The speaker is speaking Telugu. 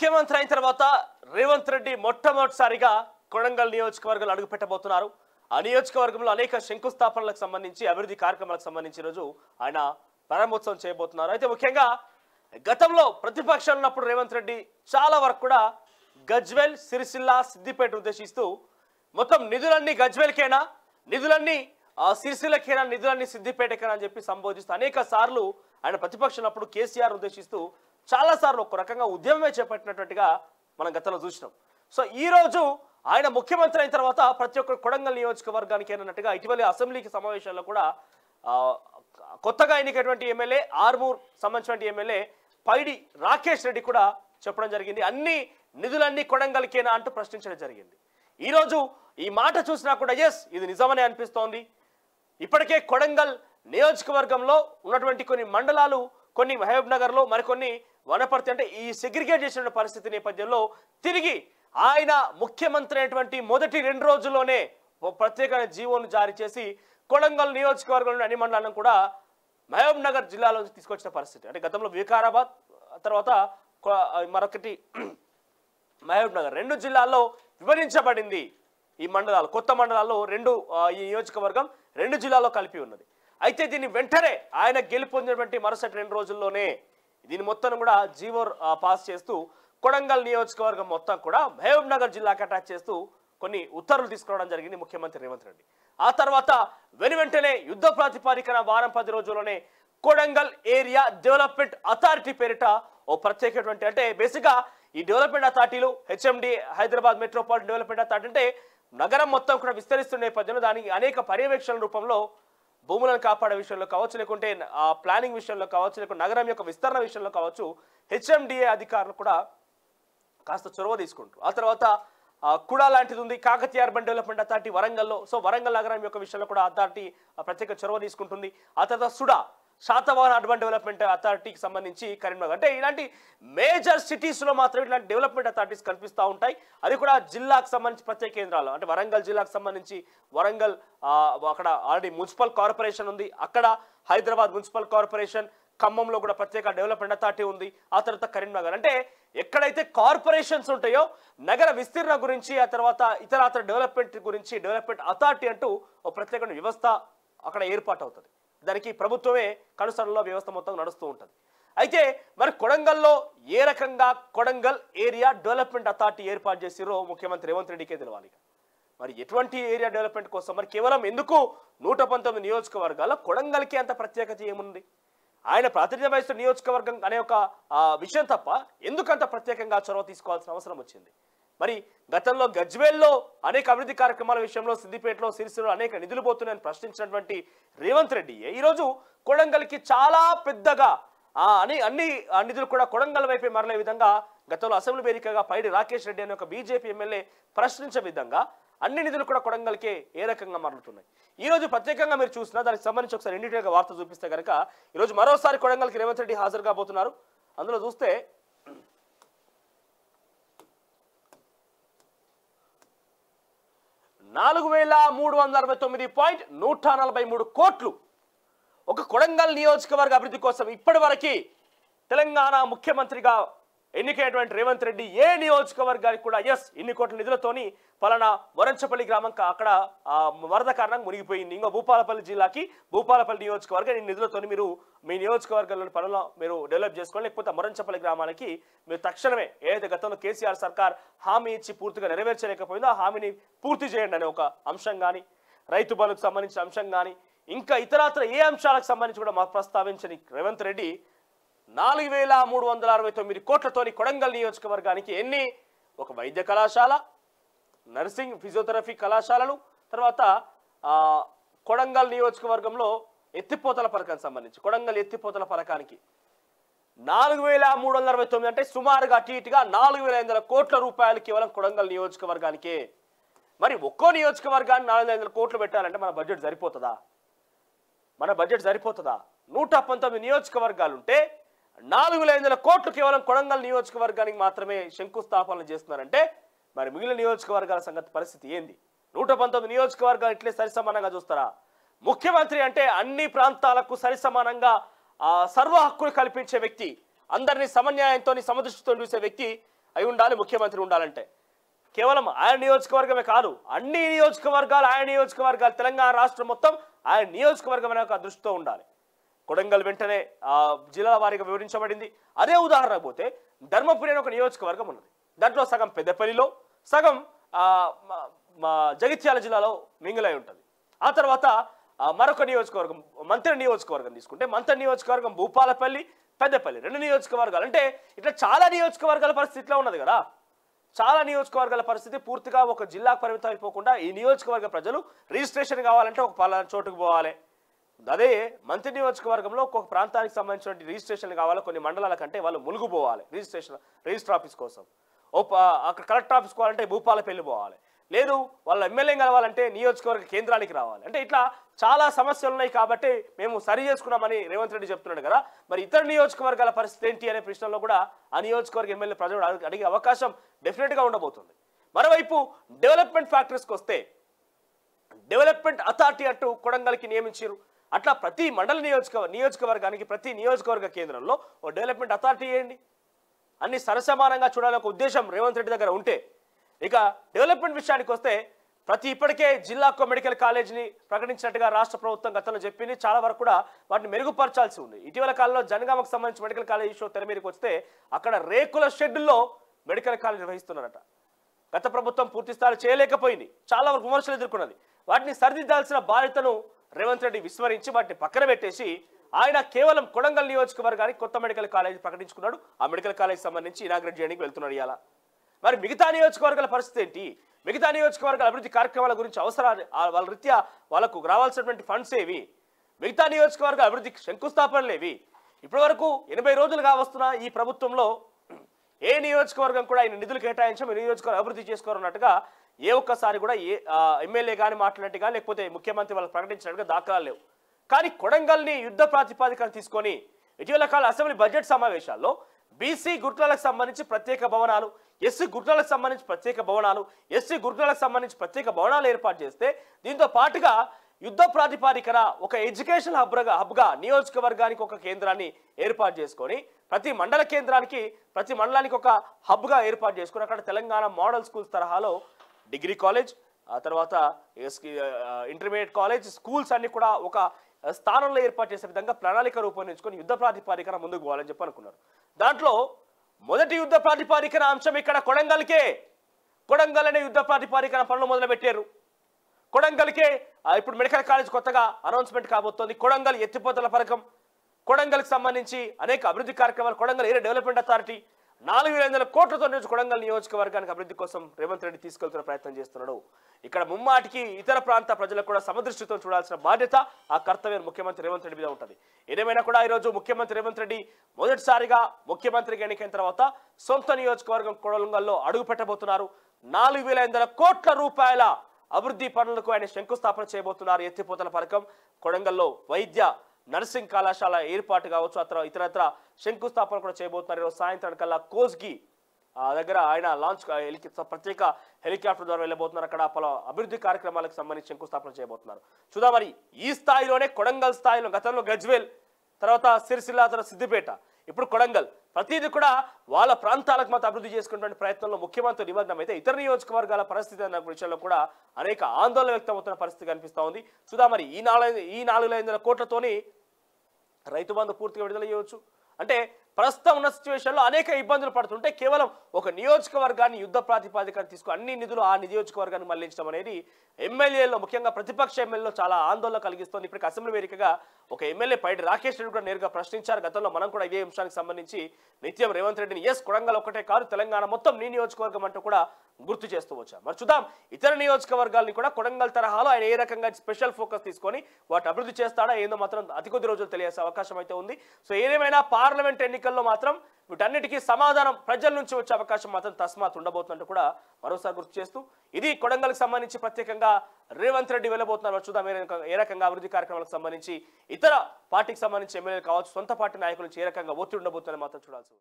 ముఖ్యమంత్రి అయిన తర్వాత రేవంత్ రెడ్డి మొట్టమొదటిసారిగా కొడంగల్ నియోజకవర్గంలో అడుగు పెట్టబోతున్నారు ఆ నియోజకవర్గంలో అనేక శంకుస్థాపనలకు సంబంధించి అభివృద్ధి కార్యక్రమాలకు సంబంధించి ఈ రోజు ఆయన ప్రారంభోత్సవం చేయబోతున్నారు అయితే ముఖ్యంగా గతంలో ప్రతిపక్షంలో ఉన్నప్పుడు రేవంత్ రెడ్డి చాలా వరకు కూడా గజ్వెల్ సిరిసిల్ల సిద్దిపేట ఉద్దేశిస్తూ మొత్తం నిధులన్నీ గజ్వెల్కేనా నిధులన్నీ ఆ, సిరిసిల్లకేనా నిధులన్నీ సిద్దిపేటకేనా అని చెప్పి సంబోధిస్తూ అనేక సార్లు ఆయన ప్రతిపక్షం అప్పుడు కేసీఆర్ ఉద్దేశిస్తూ చాలా సార్లు ఒక రకంగా ఉద్యమమే చేపట్టినట్టుగా మనం గతంలో చూసినాం సో ఈ రోజు ఆయన ముఖ్యమంత్రి అయిన తర్వాత ప్రతి ఒక్క కొడంగల్ నియోజకవర్గానికి అన్నట్టుగా ఇటీవల అసెంబ్లీకి సమావేశాల్లో కూడా ఆ, కొత్తగా ఎన్నికైనటువంటి ఎమ్మెల్యే ఆర్మూర్ సంబంధించినటువంటి ఎమ్మెల్యే పైడి రాకేష్ రెడ్డి కూడా చెప్పడం జరిగింది అన్ని నిధులన్నీ కొడంగల్కేనా అంటూ ప్రశ్నించడం జరిగింది ఈరోజు ఈ మాట చూసినా కూడా ఎస్ ఇది నిజమనే అనిపిస్తోంది ఇప్పటికే కొడంగల్ నియోజకవర్గంలో ఉన్నటువంటి కొన్ని మండలాలు కొన్ని మహబూబ్ నగర్లో మరికొన్ని వనపర్తి అంటే ఈ సెగ్రిగేట్ చేసిన పరిస్థితి నేపథ్యంలో తిరిగి ఆయన ముఖ్యమంత్రి అయినటువంటి మొదటి రెండు రోజుల్లోనే ఓ ప్రత్యేకమైన జీవోను జారీ చేసి కొడంగల్ నియోజకవర్గంలోని అన్ని మండలాలను కూడా మహబూబ్ నగర్ జిల్లాలో తీసుకొచ్చిన పరిస్థితి అంటే గతంలో వికారాబాద్ తర్వాత కొ- మరొకటి మహబూబ్ నగర్ రెండు జిల్లాల్లో విభజించబడింది ఈ మండలాలు కొత్త మండలాల్లో రెండు ఆ, ఈ నియోజకవర్గం రెండు జిల్లాల్లో కలిపి ఉన్నది అయితే దీన్ని వెంటనే ఆయన గెలుపొందినటువంటి మరుసటి రెండు రోజుల్లోనే దీని మొత్తం కూడా జీవో ఆ, పాస్ చేస్తూ కొడంగల్ నియోజకవర్గం మొత్తం కూడా మహబూబ్ నగర్ జిల్లాకి అటాచ్ చేస్తూ కొన్ని ఉత్తర్వులు తీసుకురావడం జరిగింది ముఖ్యమంత్రి రేవంత్ రెడ్డి ఆ తర్వాత వెను వెంటనే యుద్ధ ప్రాతిపాదికన వారం పది రోజుల్లోనే కొడంగల్ ఏరియా డెవలప్మెంట్ అథారిటీ పేరిట ఓ ప్రత్యేకటువంటి అంటే బేసిక్గా ఈ డెవలప్మెంట్ అథారిటీలు HMD Hyderabad metropolitan development authority అంటే నగరం మొత్తం కూడా విస్తరిస్తున్న నేపథ్యంలో దానికి అనేక పర్యవేక్షణ రూపంలో భూములను కాపాడే విషయంలో కావచ్చు లేకుంటే ఆ ప్లానింగ్ విషయంలో కావచ్చు లేకుంటే నగరం యొక్క విస్తరణ విషయంలో కావచ్చు హెచ్ఎండిఏ అధికారులు కూడా కాస్త చొరవ తీసుకుంటారు ఆ తర్వాత ఆ, కుడా లాంటిది ఉంది కాకతీయ అర్బన్ డెవలప్మెంట్ అథారిటీ వరంగల్లో సో వరంగల్ నగరం యొక్క విషయంలో కూడా అథారిటీ ఆ, ప్రత్యేక చొరవ తీసుకుంటుంది ఆ తర్వాత సుడా శాతవాహన అర్బన్ డెవలప్మెంట్ అథారిటీకి సంబంధించి కరీంనగర్ అంటే ఇలాంటి మేజర్ సిటీస్లో మాత్రం ఇలాంటి డెవలప్మెంట్ అథారిటీస్ కనిపిస్తూ ఉంటాయి అది కూడా జిల్లాకు సంబంధించి ప్రత్యేక కేంద్రాలు అంటే వరంగల్ జిల్లాకు సంబంధించి వరంగల్ ఆ, అక్కడ ఆల్రెడీ మున్సిపల్ కార్పొరేషన్ ఉంది అక్కడ హైదరాబాద్ మున్సిపల్ కార్పొరేషన్ ఖమ్మంలో కూడా ప్రత్యేక డెవలప్మెంట్ అథారిటీ ఉంది ఆ తర్వాత కరీంనగర్ అంటే ఎక్కడైతే కార్పొరేషన్స్ ఉంటాయో నగర విస్తీర్ణ గురించి ఆ తర్వాత ఇతర డెవలప్మెంట్ గురించి డెవలప్మెంట్ అథారిటీ అంటూ ఒక ప్రత్యేకమైన వ్యవస్థ అక్కడ ఏర్పాటు అవుతుంది దానికి ప్రభుత్వమే కనుసరణలో వ్యవస్థ మొత్తం నడుస్తూ ఉంటుంది అయితే మరి కొడంగల్లో ఏ రకంగా కొడంగల్ ఏరియా డెవలప్మెంట్ అథారిటీ ఏర్పాటు చేసిరో ముఖ్యమంత్రి రేవంత్ రెడ్డికే తెలవాలి ఇక. మరి ఎటువంటి ఏరియా డెవలప్మెంట్ కోసం మరి కేవలం ఎందుకు నూట పంతొమ్మిది నియోజకవర్గాల్లో కొడంగల్కి అంత ప్రత్యేకత ఏముంది ఆయన ప్రాతినిధ్యం వహిస్తున్న నియోజకవర్గం అనే ఒక ఆ, విషయం తప్ప ఎందుకంత ప్రత్యేకంగా చొరవ తీసుకోవాల్సిన అవసరం వచ్చింది మరి గతంలో గజ్వేల్లో అనేక అభివృద్ధి కార్యక్రమాల విషయంలో సిద్దిపేటలో సిరిసిలో అనేక నిధులు పోతున్నాయని ప్రశ్నించినటువంటి రేవంత్ రెడ్డి ఈరోజు కొడంగల్కి చాలా పెద్దగా ఆ అని అన్ని ఆ నిధులు కూడా కొడంగల్ వైపే మరలే విధంగా గతంలో అసెంబ్లీ వేదికగా పైడి రాకేష్ రెడ్డి అనే ఒక బీజేపీ ఎమ్మెల్యే ప్రశ్నించే విధంగా అన్ని నిధులు కూడా కొడంగల్కే ఏ రకంగా మరలుతున్నాయి ఈ రోజు ప్రత్యేకంగా మీరు చూసినా దానికి సంబంధించి ఒకసారి ఇండిటెల్గా వార్త చూపిస్తే కనుక ఈరోజు మరోసారి కొడంగల్కి రేవంత్ రెడ్డి హాజరు కాబోతున్నారు అందులో చూస్తే నాలుగు వేల మూడు వందల అరవై తొమ్మిది పాయింట్ నూట నలభై మూడు కోట్లు ఒక కొడంగల్ నియోజకవర్గ అభివృద్ధి కోసం ఇప్పటి వరకు తెలంగాణ ముఖ్యమంత్రిగా ఎన్నికైనటువంటి రేవంత్ రెడ్డి ఏ నియోజకవర్గానికి కూడా ఎస్ ఇన్ని కోట్ల నిధులతోని పలానా వరంచపల్లి గ్రామం కా- అక్కడ ఆ, వరద కారణంగా మునిగిపోయింది ఇంకో భూపాలపల్లి జిల్లాకి భూపాలపల్లి నియోజకవర్గం ఈ నిధులతోని మీరు మీ నియోజకవర్గంలోని పనులు మీరు డెవలప్ చేసుకోండి లేకపోతే మరంచపల్లి గ్రామానికి మీరు తక్షణమే ఏదైతే గతంలో కేసీఆర్ సర్కార్ హామీ ఇచ్చి పూర్తిగా నెరవేర్చలేకపోయిందో ఆ హామీని పూర్తి చేయండి అనే ఒక అంశం కానీ రైతు బలకు సంబంధించిన అంశం కానీ ఇంకా ఇతరత్ర ఏ అంశాలకు సంబంధించి కూడా మాకు ప్రస్తావించని రేవంత్ రెడ్డి నాలుగు వేల మూడు వందల అరవై తొమ్మిది కోట్లతోని కొడంగల్ నియోజకవర్గానికి ఎన్ని ఒక వైద్య కళాశాల నర్సింగ్ ఫిజియోథెరపీ కళాశాలలు తర్వాత ఆ, కొడంగల్ నియోజకవర్గంలో ఎత్తిపోతల పథకానికి సంబంధించి కొడంగల్ ఎత్తిపోతల పథకానికి నాలుగు వేల మూడు వందల అరవై తొమ్మిది అంటే సుమారుగా అటు ఇటుగా నాలుగు వేల ఐదు వందల కోట్ల రూపాయలు కేవలం కొడంగల్ నియోజకవర్గానికే మరి ఒక్కో నియోజకవర్గాన్ని నాలుగు ఐదు వందల కోట్లు పెట్టాలంటే మన బడ్జెట్ సరిపోతుందా మన బడ్జెట్ సరిపోతుందా నూట పంతొమ్మిది నియోజకవర్గాలు ఉంటే నాలుగు వేల ఐదు వందల కోట్లు కేవలం కొడంగల్ నియోజకవర్గానికి మాత్రమే శంకుస్థాపనలు చేస్తున్నారంటే మరి మిగిలిన నియోజకవర్గాల సంగతి పరిస్థితి ఏంది నూట పంతొమ్మిది నియోజకవర్గాలు ఇట్లే సరిసమానంగా చూస్తారా ముఖ్యమంత్రి అంటే అన్ని ప్రాంతాలకు సరిసమానంగా ఆ, సర్వ హక్కులు కల్పించే వ్యక్తి అందరినీ సమన్యాయంతో సమదృష్టితో చూసే వ్యక్తి అయి ఉండాలి ముఖ్యమంత్రి ఉండాలంటే కేవలం ఆయన నియోజకవర్గమే కాదు అన్ని నియోజకవర్గాలు ఆయన నియోజకవర్గాలు తెలంగాణ రాష్ట్రం మొత్తం ఆయన నియోజకవర్గం అనే ఒక దృష్టితో ఉండాలి కొడంగల్ వెంటనే ఆ, జిల్లాల వారీగా వివరించబడింది అదే ఉదాహరణ పోతే ధర్మపురి అనే ఒక నియోజకవర్గం ఉన్నది దాంట్లో సగం పెద్దపల్లిలో సగం ఆ, మా- మా జగిత్యాల జిల్లాలో మింగిలై ఉంటుంది ఆ తర్వాత ఆ, మరొక నియోజకవర్గం మంత్రి నియోజకవర్గం తీసుకుంటే మంత్రి నియోజకవర్గం భూపాలపల్లి పెద్దపల్లి రెండు నియోజకవర్గాలు అంటే ఇట్లా చాలా నియోజకవర్గాల పరిస్థితి ఇట్లా ఉన్నది కదా చాలా నియోజకవర్గాల పరిస్థితి పూర్తిగా ఒక జిల్లాకు పరిమితం అయిపోకుండా ఈ నియోజకవర్గ ప్రజలు రిజిస్ట్రేషన్ కావాలంటే ఒక పలానా చోటుకు పోవాలి అదే మంత్రి నియోజకవర్గంలో ఒక్కొక్క ప్రాంతానికి సంబంధించిన రిజిస్ట్రేషన్ కావాలి కొన్ని మండలాల కంటే వాళ్ళు ములుగు పోవాలి రిజిస్ట్రేషన్ రిజిస్టర్ ఆఫీస్ కోసం ఓ ప- అక్కడ కలెక్టర్ ఆఫీస్ పోవాలంటే భూపాలపల్లి పోవాలి లేదు వాళ్ళ ఎమ్మెల్యే కలవాలంటే నియోజకవర్గ కేంద్రానికి రావాలి అంటే ఇట్లా చాలా సమస్యలు ఉన్నాయి కాబట్టి మేము సరి చేసుకున్నామని రేవంత్ రెడ్డి చెప్తున్నాడు కదా మరి ఇతర నియోజకవర్గాల పరిస్థితి ఏంటి అనే ప్రశ్నలో కూడా ఆ నియోజకవర్గ ఎమ్మెల్యే ప్రజలు అడిగే- అడిగే అవకాశం డెఫినెట్గా ఉండబోతుంది మరోవైపు డెవలప్మెంట్ ఫ్యాక్టరీస్కి వస్తే డెవలప్మెంట్ అథారిటీ అంటూ కొడంగల్కి నియమించారు అట్లా ప్రతి మండల నియోజక నియోజకవర్గానికి ప్రతి నియోజకవర్గ కేంద్రంలో ఓ డెవలప్మెంట్ అథారిటీ చేయండి అన్ని సరసమానంగా చూడాలనే ఒక ఉద్దేశం రేవంత్ రెడ్డి దగ్గర ఉంటే ఇక డెవలప్మెంట్ విషయానికి వస్తే ప్రతి ఇప్పటికే జిల్లాకు మెడికల్ కాలేజీని ప్రకటించినట్టుగా రాష్ట్ర ప్రభుత్వం గతంలో చెప్పింది చాలా వరకు కూడా వాటిని మెరుగుపరచాల్సి ఉంది ఇటీవల కాలంలో జనగామకు సంబంధించి మెడికల్ కాలేజ్ షో తెర మీదకి వస్తే అక్కడ రేకుల షెడ్యూల్లో మెడికల్ కాలేజ్ నిర్వహిస్తున్నారట గత ప్రభుత్వం పూర్తి స్థాయిలో చేయలేకపోయింది చాలా వరకు విమర్శలు ఎదుర్కొన్నది వాటిని సరిదిద్దాల్సిన బాధ్యతను రేవంత్ రెడ్డి విస్మరించి వాటిని పక్కన పెట్టేసి ఆయన కేవలం కొడంగల్ నియోజకవర్గానికి కొత్త మెడికల్ కాలేజ్ ప్రకటించుకున్నాడు ఆ మెడికల్ కాలేజ్ సంబంధించి ఇనాగ్రేట్ చేయడానికి వెళ్తున్నాడు ఇవాళ మరి మిగతా నియోజకవర్గాల పరిస్థితి ఏంటి మిగతా నియోజకవర్గాల అభివృద్ధి కార్యక్రమాల గురించి అవసరాలు ఆ వాళ్ళ రీత్యా వాళ్ళకు రావాల్సినటువంటి ఫండ్స్ ఏవి మిగతా నియోజకవర్గ అభివృద్ధికి శంకుస్థాపనలు ఏవి ఇప్పటివరకు ఎనభై రోజులుగా వస్తున్న ఈ ప్రభుత్వంలో ఏ నియోజకవర్గం కూడా ఆయన నిధులు కేటాయించం ఈ నియోజకవర్గం అభివృద్ధి చేసుకోరన్నట్టుగా ఏ ఒక్కసారి కూడా ఏ ఎమ్మెల్యే కానీ మాట్లాడినట్టుగా లేకపోతే ముఖ్యమంత్రి వాళ్ళు ప్రకటించినట్టుగా దాఖలాలు లేవు కానీ కొడంగల్ని యుద్ధ ప్రాతిపాదికన తీసుకొని ఇటీవల కాల అసెంబ్లీ బడ్జెట్ సమావేశాల్లో బీసీ గుర్తులకు సంబంధించి ప్రత్యేక భవనాలు ఎస్సీ గుర్తులకు సంబంధించి ప్రత్యేక భవనాలు ఎస్సీ గుర్తులకు సంబంధించి ప్రత్యేక భవనాలు ఏర్పాటు చేస్తే దీంతో పాటుగా యుద్ధ ప్రాతిపాదికన ఒక ఎడ్యుకేషన్ హబ్గా హబ్గా నియోజకవర్గానికి ఒక కేంద్రాన్ని ఏర్పాటు చేసుకొని ప్రతి మండల కేంద్రానికి ప్రతి మండలానికి ఒక హబ్గా ఏర్పాటు చేసుకొని అక్కడ తెలంగాణ మోడల్ స్కూల్స్ తరహాలో డిగ్రీ కాలేజ్ ఆ తర్వాత ఎస్కి- ఆ, ఇంటర్మీడియట్ కాలేజ్ స్కూల్స్ అన్ని కూడా ఒక స్థానంలో ఏర్పాటు చేసే విధంగా ప్రణాళిక రూపొందించుకొని యుద్ధ ప్రాతిపాదికన ముందుకు పోవాలని చెప్పి అనుకున్నారు దాంట్లో మొదటి యుద్ధ ప్రాతిపాదికన అంశం ఇక్కడ కొడంగల్కే కొడంగల్ అనే యుద్ధ ప్రాతిపాదికన పనులు మొదలుపెట్టారు కొడంగల్కే ఆ, ఇప్పుడు మెడికల్ కాలేజ్ కొత్తగా అనౌన్స్మెంట్ కాబోతోంది కొడంగల్ ఎత్తిపోతల పథకం కొడంగల్కి సంబంధించి అనేక అభివృద్ధి కార్యక్రమాలు కొడంగల్ ఏరియా డెవలప్మెంట్ అథారిటీ నాలుగు వేల ఐదు వందల కోట్లతో నియోజక కొడంగల్ నియోజకవర్గానికి అభివృద్ధి కోసం రేవంత్ రెడ్డి తీసుకెళ్తున్న ప్రయత్నం చేస్తున్నాడు ఇక్కడ ముమ్మాటికి ఇతర ప్రాంత ప్రజలకు కూడా సమదృష్టితో చూడాల్సిన బాధ్యత ఆ కర్తవ్యం ముఖ్యమంత్రి రేవంత్ రెడ్డి మీద ఉంటుంది ఏదేమైనా కూడా ఈరోజు ముఖ్యమంత్రి రేవంత్ రెడ్డి మొదటిసారిగా ముఖ్యమంత్రిగా ఎన్నికైన తర్వాత సొంత నియోజకవర్గం కొడంగల్లో అడుగు పెట్టబోతున్నారు నాలుగు వేల ఐదు వందల కోట్ల రూపాయల అభివృద్ధి పనులకు ఆయన శంకుస్థాపన చేయబోతున్నారు ఎత్తిపోతల పథకం కొడంగల్లో వైద్య నర్సింగ్ కళాశాల ఏర్పాటు కావచ్చు అతర ఇతరత్ర శంకుస్థాపన కూడా చేయబోతున్నారు ఈరోజు సాయంత్రం కల్లా కోస్గి ఆ దగ్గర ఆయన లాంచ్ కా- హెలికి ప్రత్యేక హెలికాప్టర్ ద్వారా వెళ్ళబోతున్నారు అక్కడ పలు అభివృద్ధి కార్యక్రమాలకు సంబంధించి శంకుస్థాపన చేయబోతున్నారు చూద్దాం మరి ఈ స్థాయిలోనే కొడంగల్ స్థాయిలో గతంలో గజ్వేల్ తర్వాత సిరిసిల్ల తర్వాత సిద్దిపేట ఇప్పుడు కొడంగల్ ప్రతిదీ కూడా వాళ్ళ ప్రాంతాలకు మాత్రం అభివృద్ధి చేసుకున్నటువంటి ప్రయత్నంలో ముఖ్యమంత్రి నిమగ్నం అయితే ఇతర నియోజకవర్గాల పరిస్థితి అన్న విషయంలో కూడా అనేక ఆందోళన వ్యక్తమవుతున్న పరిస్థితి కనిపిస్తా ఉంది చూద్దాం మరి ఈ నాలుగు ఈ నాలుగు ఐదు వందల కోట్లతోని రైతు బంధు పూర్తిగా విడుదల చేయవచ్చు అంటే ప్రస్తుతం ఉన్న సిచ్యువేషన్లో అనేక ఇబ్బందులు పడుతుంటే కేవలం ఒక నియోజకవర్గాన్ని యుద్ధ ప్రాతిపాదికన తీసుకు అన్ని నిధులు ఆ నియోజకవర్గాన్ని మళ్లించడం అనేది ఎమ్మెల్యేలో ముఖ్యంగా ప్రతిపక్ష ఎమ్మెల్యేలో చాలా ఆందోళన కలిగిస్తోంది ఇప్పటికి అసెంబ్లీ వేదికగా ఒక ఎమ్మెల్యే పైడి రాకేష్ రెడ్డి కూడా నేరుగా ప్రశ్నించారు గతంలో మనం కూడా ఇదే అంశానికి సంబంధించి నిత్యం రేవంత్ రెడ్డిని ఎస్ కొడంగల్ ఒకటే కాదు తెలంగాణ మొత్తం నీ నియోజకవర్గం అంటూ కూడా గుర్తు చేస్తూ వచ్చాం మరి చూద్దాం ఇతర నియోజకవర్గాల్ని కూడా కొడంగల్ తరహాలో ఆయన ఏ రకంగా స్పెషల్ ఫోకస్ తీసుకొని వాటి అభివృద్ధి చేస్తాడా ఏందో మాత్రం అతి కొద్ది రోజులు తెలియాల్సే అవకాశం అయితే ఉంది సో ఏదేమైనా పార్లమెంట్ ఎన్నికల్లో మాత్రం వీటన్నిటికీ సమాధానం ప్రజల నుంచి వచ్చే అవకాశం మాత్రం తస్మాత్ ఉండబోతున్నట్టు కూడా మరోసారి గుర్తు చేస్తూ ఇది కొడంగల్కి సంబంధించి ప్రత్యేకంగా రేవంత్ రెడ్డి వెళ్ళబోతున్నారు చూద్దాం ఏ రకంగా- ఏ రకంగా అభివృద్ధి కార్యక్రమాలకు సంబంధించి ఇతర పార్టీకి సంబంధించి ఎమ్మెల్యేలు కావచ్చు సొంత పార్టీ నాయకుల నుంచి ఏ రకంగా ఒత్తిడి ఉండబోతుందని మాత్రం చూడాల్సి ఉంది